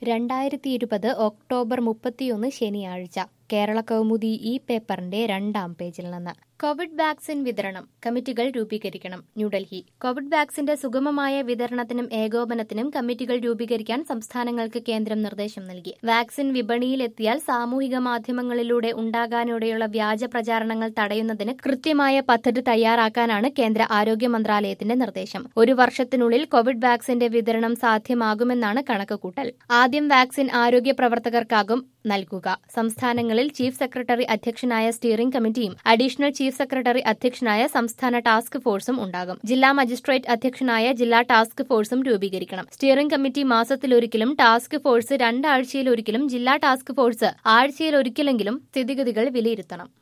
രണ്ടായിരത്തി ഇരുപത് ഒക്ടോബർ മുപ്പത്തിയൊന്ന് ശനിയാഴ്ച കേരള കൗമുദി ഈ പേപ്പറിന്റെ രണ്ടാം പേജിൽ നിന്ന് കോവിഡ് വാക്സിൻ വിതരണം കമ്മിറ്റികൾ രൂപീകരിക്കണം ന്യൂഡൽഹി കോവിഡ് വാക്സിന്റെ സുഗമമായ വിതരണത്തിനും ഏകോപനത്തിനും കമ്മിറ്റികൾ രൂപീകരിക്കാൻ സംസ്ഥാനങ്ങൾക്ക് കേന്ദ്രം നിർദ്ദേശം നൽകി വാക്സിൻ വിപണിയിലെത്തിയാൽ സാമൂഹിക മാധ്യമങ്ങളിലൂടെ ഉണ്ടാകാനിടയുള്ള വ്യാജ പ്രചാരണങ്ങൾ തടയുന്നതിന് കൃത്യമായ പദ്ധതി തയ്യാറാക്കാനാണ് കേന്ദ്ര ആരോഗ്യ മന്ത്രാലയത്തിന്റെ നിർദ്ദേശം ഒരു വർഷത്തിനുള്ളിൽ കോവിഡ് വാക്സിന്റെ വിതരണം സാധ്യമാകുമെന്നാണ് കണക്കുകൂട്ടൽ ആദ്യം വാക്സിൻ ആരോഗ്യ പ്രവർത്തകർക്കാകും നൽകുക സംസ്ഥാനങ്ങളിൽ ചീഫ് സെക്രട്ടറി അധ്യക്ഷനായ സ്റ്റിയറിംഗ് കമ്മിറ്റിയും അഡീഷണൽ ചീഫ് സെക്രട്ടറി അധ്യക്ഷനായ സംസ്ഥാന ടാസ്ക് ഫോഴ്സും ഉണ്ടാകും ജില്ലാ മജിസ്ട്രേറ്റ് അധ്യക്ഷനായ ജില്ലാ ടാസ്ക് ഫോഴ്സും രൂപീകരിക്കണം സ്റ്റിയറിംഗ് കമ്മിറ്റി മാസത്തിലൊരിക്കലും ടാസ്ക് ഫോഴ്സ് രണ്ടാഴ്ചയിലൊരിക്കലും ജില്ലാ ടാസ്ക് ഫോഴ്സ് ആഴ്ചയിലൊരിക്കലെങ്കിലും സ്ഥിതിഗതികൾ വിലയിരുത്തണം